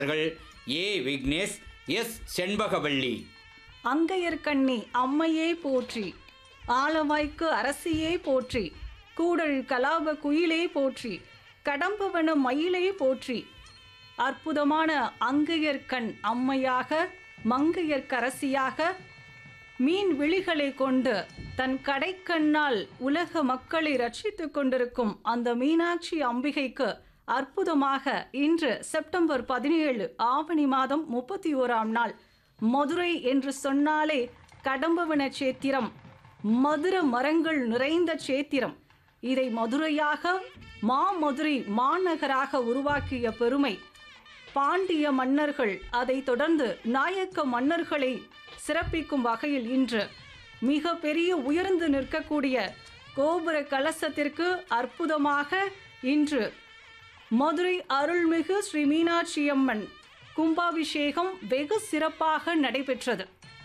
அவர்கள் A Vignesh S Senbagavalli Angayarkanni அம்மையே போற்றி ஆலவாய்க்கு அரசியே போற்றி கூடல் கலாப குயிலே போற்றி கடம்பவன மயிலே போற்றி அற்புதமான அங்கையர்கண் அம்மையாக மங்கையர்க்கரசியாக மீன் விழிகளை கொண்டு தன் கடைக்கண்ணால் உலக மக்களை ரட்சித்துக் கொண்டிருக்கும் அந்த மீனாட்சி அம்பிகைக்கு அற்புதமாக இன்று செப்டம்பர் பதினேழு ஆவணி மாதம் முப்பத்தி ஓராம் நாள் மதுரை என்று சொன்னாலே கடம்பவன சேத்திரம் மதுர மரங்கள் நிறைந்த சேத்திரம் இதை மதுரையாக மாமதுரை மாநகராக உருவாக்கிய பெருமை பாண்டிய மன்னர்கள் அதை தொடர்ந்து நாயக்க மன்னர்களை சிறப்பிக்கும் வகையில் இன்று மிக பெரிய உயர்ந்து நிற்கக்கூடிய கோபுர கலசத்திற்கு அற்புதமாக இன்று மதுரை அருள்மிகு ஸ்ரீ மீனாட்சியம்மன் கும்பாபிஷேகம் வெகு சிறப்பாக நடைபெற்றது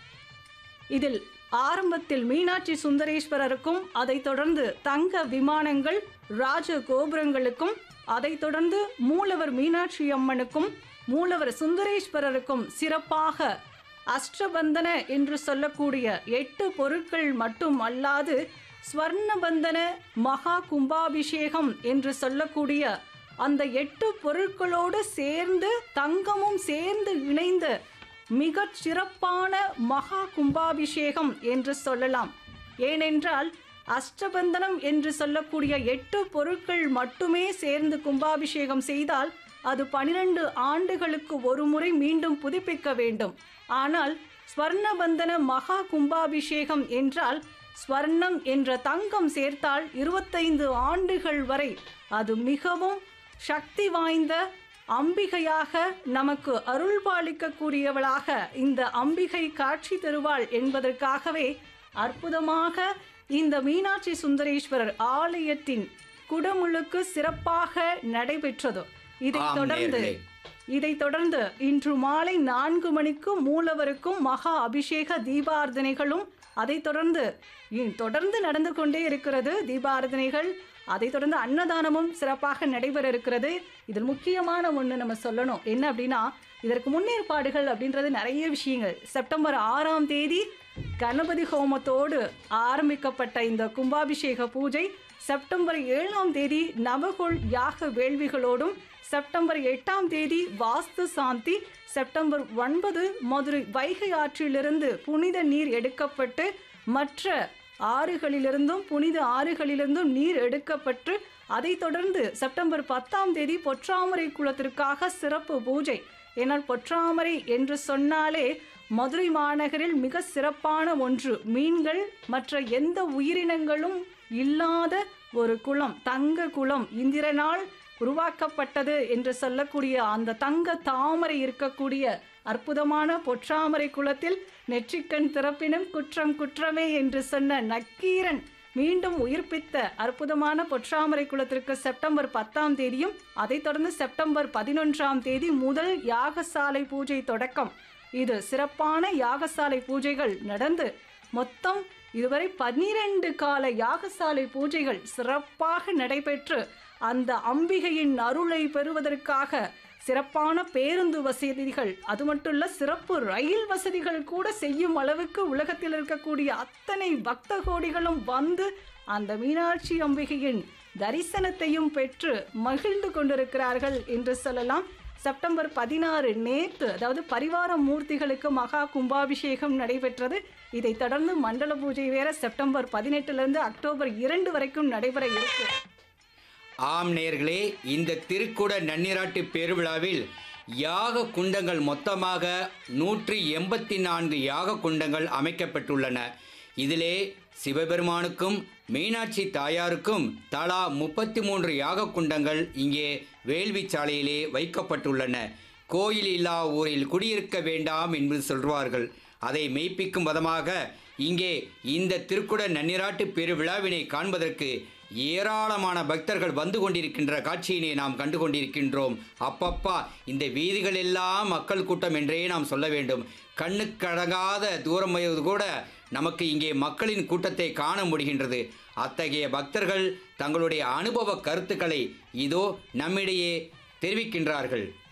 இதில் ஆரம்பத்தில் மீனாட்சி சுந்தரேஸ்வரருக்கும் அதைத் தொடர்ந்து தங்க விமானங்கள் ராஜ கோபுரங்களுக்கும் அதைத் தொடர்ந்து மூலவர் மீனாட்சி அம்மனுக்கும் மூலவர் சுந்தரேஸ்வரருக்கும் சிறப்பாக அஷ்டபந்தன என்று சொல்லக்கூடிய எட்டு பொருட்கள் மட்டும் அல்லாது ஸ்வர்ணபந்தன மகா கும்பாபிஷேகம் என்று சொல்லக்கூடிய அந்த எட்டு பொருட்களோடு சேர்ந்து தங்கமும் சேர்ந்து இணைந்த மிகச் சிறப்பான மகா கும்பாபிஷேகம் என்று சொல்லலாம் ஏனென்றால் அஷ்டபந்தனம் என்று சொல்லக்கூடிய எட்டு பொருட்கள் மட்டுமே சேர்ந்து கும்பாபிஷேகம் செய்தால் அது பனிரெண்டு ஆண்டுகளுக்கு ஒரு முறை மீண்டும் புதுப்பிக்க வேண்டும் ஆனால் ஸ்வர்ணபந்தன மகா கும்பாபிஷேகம் என்றால் ஸ்வர்ணம் என்ற தங்கம் சேர்த்தால் இருபத்தைந்து ஆண்டுகள் வரை அது மிகவும் சக்தி வாய்ந்த அம்பிகையாக நமக்கு அருள்பாலிக்கக்கூடியவளாக இந்த அம்பிகை காட்சி தருவாள் என்பதற்காகவே அற்புதமாக இந்த மீனாட்சி சுந்தரேஸ்வரர் ஆலயத்தின் குடமுழுக்கு சிறப்பாக நடைபெற்றது இதைத் ஆம், தொடர்ந்து நேயர்களே. இதைத் தொடர்ந்து இன்று மாலை நான்கு மணிக்கு மூலவருக்கும் மகா அபிஷேக தீபார்த்தனைகளும் அதைத் தொடர்ந்து இ- தொடர்ந்து நடந்து கொண்டே இருக்கிறது தீபார்த்தனைகள் அதைத் தொடர்ந்து அன்னதானமும் சிறப்பாக நடைபெற இருக்கிறது இதில் முக்கியமான ஒன்று நம்ம சொல்லணும் என்ன அப்படின்னா இதற்கு முன்னேற்பாடுகள் அப்படின்றது நிறைய விஷயங்கள் செப்டம்பர் ஆறாம் தேதி கணபதி ஹோமத்தோடு ஆரம்பிக்கப்பட்ட இந்த கும்பாபிஷேக பூஜை செப்டம்பர் ஏழாம் தேதி நவகோள் யாக வேள்விகளோடும் செப்டம்பர் எட்டாம் தேதி வாஸ்து சாந்தி செப்டம்பர் ஒன்பது மதுரை வைகை ஆற்றிலிருந்து புனித நீர் எடுக்கப்பட்டு மற்ற ஆறுகளிலிருந்தும் புனித ஆறுகளிலிருந்தும் நீர் எடுக்கப்பட்டு அதைத் தொடர்ந்து செப்டம்பர் பத்தாம் தேதி பொற்றாமரை குளத்திற்காக சிறப்பு பூஜை ஏனால் பொற்றாமரை என்று சொன்னாலே மதுரை மாநகரில் மிக சிறப்பான ஒன்று மீன்கள் மற்ற எந்த உயிரினங்களும் இல்லாத ஒரு குளம் தங்க குளம் இந்திரனால் உருவாக்கப்பட்டது என்று சொல்லக்கூடிய அந்த தங்க தாமரை இருக்கக்கூடிய அற்புதமான பொற்றாமரை குளத்தில் நெற்றிக்கண் திறப்பினும் குற்றம் குற்றமே என்று சொன்ன நக்கீரன் மீண்டும் உயிர்ப்பித்த அற்புதமான பொற்றாமரை குளத்திற்கு செப்டம்பர் பத்தாம் தேதியும் அதைத் தொடர்ந்து செப்டம்பர் பதினொன்றாம் தேதி முதல் யாகசாலை பூஜை தொடக்கம் இது சிறப்பான யாகசாலை பூஜைகள் நடந்து மொத்தம் இதுவரை பன்னிரண்டு கால யாகசாலை பூஜைகள் சிறப்பாக நடைபெற்று அந்த அம்பிகையின் அருளை பெறுவதற்காக சிறப்பான பேருந்து வசதிகள் அது மட்டும் இல்ல சிறப்பு ரயில் வசதிகள் கூட செய்யும் அளவுக்கு உலகத்தில் இருக்கக்கூடிய அத்தனை பக்த கோடிகளும் வந்து அந்த மீனாட்சி அம்பிகையின் தரிசனத்தையும் பெற்று மகிழ்ந்து கொண்டிருக்கிறார்கள் என்று சொல்லலாம் செப்டம்பர் பதினாறு நேற்று அதாவது பரிவார மூர்த்திகளுக்கு மகா கும்பாபிஷேகம் நடைபெற்றது இதைத் தொடர்ந்து மண்டல பூஜை வேற செப்டம்பர் பதினெட்டுலேருந்து அக்டோபர் இரண்டு வரைக்கும் நடைபெற இருக்கு ஆம் நேர்களே இந்த திருக்குட நன்னிராட்டு பெருவிழாவில் யாக குண்டங்கள் மொத்தமாக நூற்றி எண்பத்தி நான்கு யாக குண்டங்கள் அமைக்கப்பட்டுள்ளன இதிலே சிவபெருமானுக்கும் மீனாட்சி தாயாருக்கும் தலா முப்பத்தி மூன்று யாக குண்டங்கள் இங்கே வேள்வி சாலையிலே வைக்கப்பட்டுள்ளன கோயில் இல்லா ஊரில் குடியிருக்க வேண்டாம் என்று சொல்வார்கள் அதை மெய்ப்பிக்கும் விதமாக இங்கே இந்த திருக்குட நன்னிராட்டு பெருவிழாவினை காண்பதற்கு ஏராளமான பக்தர்கள் வந்து கொண்டிருக்கின்ற காட்சியினை நாம் கண்டு கொண்டிருக்கின்றோம் அப்பப்பா இந்த வீதிகள் எல்லாம் மக்கள் கூட்டம் என்றே நாம் சொல்ல வேண்டும் கண்ணுக்கடங்காத தூரம் வயது கூட நமக்கு இங்கே மக்களின் கூட்டத்தை காண முடிகின்றது அத்தகைய பக்தர்கள் தங்களுடைய அனுபவ கருத்துக்களை இதோ நம்மிடையே தெரிவிக்கின்றார்கள்